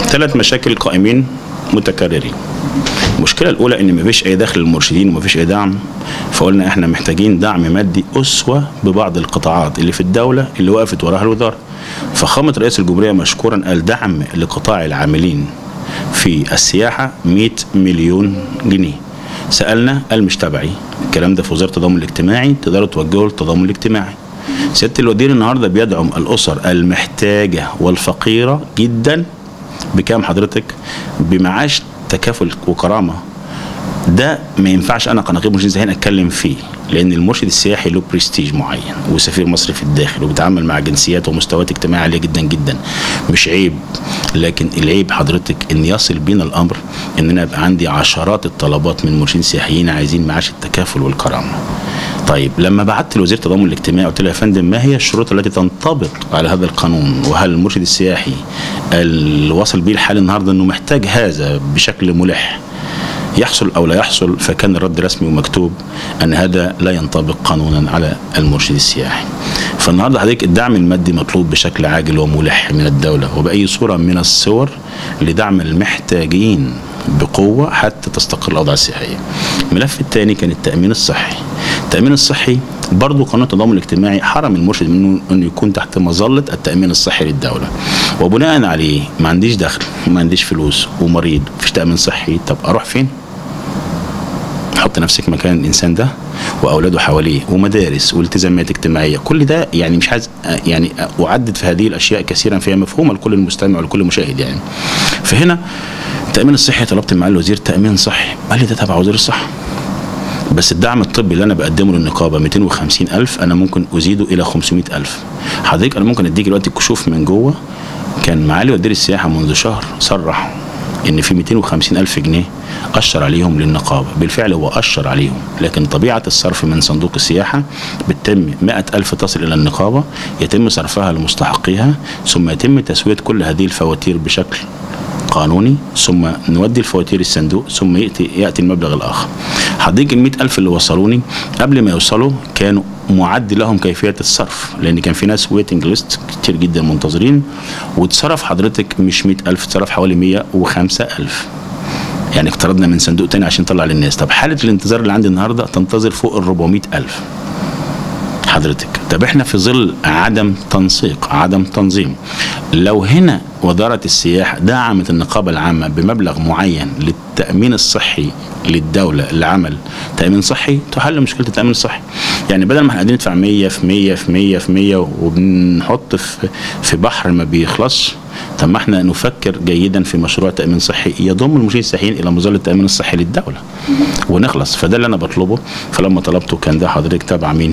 ثلاث مشاكل قائمين متكررين المشكله الاولى ان مفيش اي دخل للمرشدين ومفيش اي دعم فقلنا احنا محتاجين دعم مادي اسوه ببعض القطاعات اللي في الدوله اللي وقفت وراها الوزاره فخامه رئيس الجمهوريه مشكورا قال دعم لقطاع العاملين في السياحه 100 مليون جنيه سالنا قال مش تبعي الكلام ده في وزاره التضامن الاجتماعي تقدروا توجهوا للتضامن الاجتماعي سياده الوزير النهارده بيدعم الاسر المحتاجه والفقيره جدا بكام حضرتك بمعاش تكافل وكرامه ده ما ينفعش انا كنقيب مرشد سياحي اتكلم فيه لان المرشد السياحي له برستيج معين وسفير مصر في الداخل وبيتعامل مع جنسيات ومستويات اجتماعيه عاليه جدا جدا مش عيب لكن العيب حضرتك ان يصل بينا الامر ان انا يبقى عندي عشرات الطلبات من مرشدين سياحيين عايزين معاش التكافل والكرامه طيب لما بعت لوزير التضامن الاجتماعي قلت له يا فندم ما هي الشروط التي تنطبق على هذا القانون وهل المرشد السياحي اللي وصل بيه الحال النهارده انه محتاج هذا بشكل ملح يحصل او لا يحصل فكان الرد رسمي ومكتوب ان هذا لا ينطبق قانونا على المرشد السياحي. فالنهارده حضرتك الدعم المادي مطلوب بشكل عاجل وملح من الدوله وباي صوره من الصور لدعم المحتاجين بقوه حتى تستقر الاوضاع السياحيه. الملف الثاني كان التامين الصحي. التامين الصحي برضه قانون التضامن الاجتماعي حرم المرشد منه انه يكون تحت مظله التامين الصحي للدوله وبناء عليه ما عنديش دخل وما عنديش فلوس ومريض مفيش تامين صحي طب اروح فين؟ حط نفسك مكان الانسان ده واولاده حواليه ومدارس والتزامات اجتماعيه كل ده يعني مش عايز يعني اعدد في هذه الاشياء كثيرا فهي مفهومه لكل المستمع ولكل مشاهد يعني فهنا التامين الصحي طلبت مع الوزير تامين صحي قال لي ده تبع وزير الصحه بس الدعم الطبي اللي انا بقدمه للنقابه 250 الف انا ممكن ازيده الى 500 الف حضرتك انا ممكن اديك دلوقتي الكشوف من جوه كان معالي وزير السياحه منذ شهر صرح ان في 250 الف جنيه اشر عليهم للنقابه بالفعل هو اشر عليهم لكن طبيعه الصرف من صندوق السياحه بتتم 100 الف تصل الى النقابه يتم صرفها لمستحقيها ثم يتم تسويه كل هذه الفواتير بشكل قانوني ثم نودي الفواتير الصندوق ثم يأتي, يأتي المبلغ الآخر حضرتك ال ألف اللي وصلوني قبل ما يوصلوا كانوا معد لهم كيفية الصرف لأن كان في ناس ويتنج ليست كتير جدا منتظرين واتصرف حضرتك مش 100 ألف اتصرف حوالي 105 ألف يعني اقترضنا من صندوق تاني عشان نطلع للناس طب حالة الانتظار اللي عندي النهاردة تنتظر فوق ال 400 ألف حضرتك طب احنا في ظل عدم تنسيق عدم تنظيم لو هنا وزارة السياحة دعمت النقابة العامة بمبلغ معين للتأمين الصحي للدولة لعمل تأمين صحي تحل مشكلة التأمين الصحي يعني بدل ما احنا قاعدين ندفع 100 في 100 في 100 في 100 وبنحط في في بحر ما بيخلصش طب ما احنا نفكر جيدا في مشروع تأمين صحي يضم المرشدين السياحيين إلى مظلة التأمين الصحي للدولة ونخلص فده اللي أنا بطلبه فلما طلبته كان ده حضرتك تابع مين؟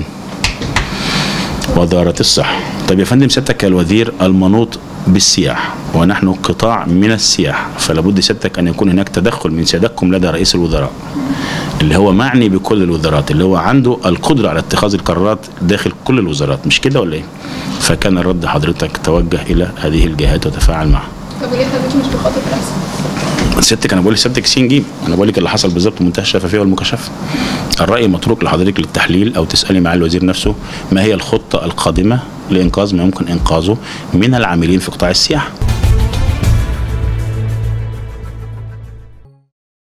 وزارة الصحة طيب يا فندم سيادتك كالوزير المنوط بالسياحة ونحن قطاع من السياحة فلا بد سيادتك أن يكون هناك تدخل من سيادتكم لدى رئيس الوزراء اللي هو معني بكل الوزارات اللي هو عنده القدرة على اتخاذ القرارات داخل كل الوزارات مش كده ولا ايه؟ فكان الرد حضرتك توجه إلى هذه الجهات وتفاعل معها طب وليه حضرتك مش بخطط رسمي؟ سيادتك انا بقول لسيادتك سين جيم انا بقول لك اللي حصل بالظبط بمنتهى الشفافيه والمكاشفه الراي متروك لحضرتك للتحليل او تسالي مع الوزير نفسه ما هي الخطه القادمه لانقاذ ما يمكن انقاذه من العاملين في قطاع السياحه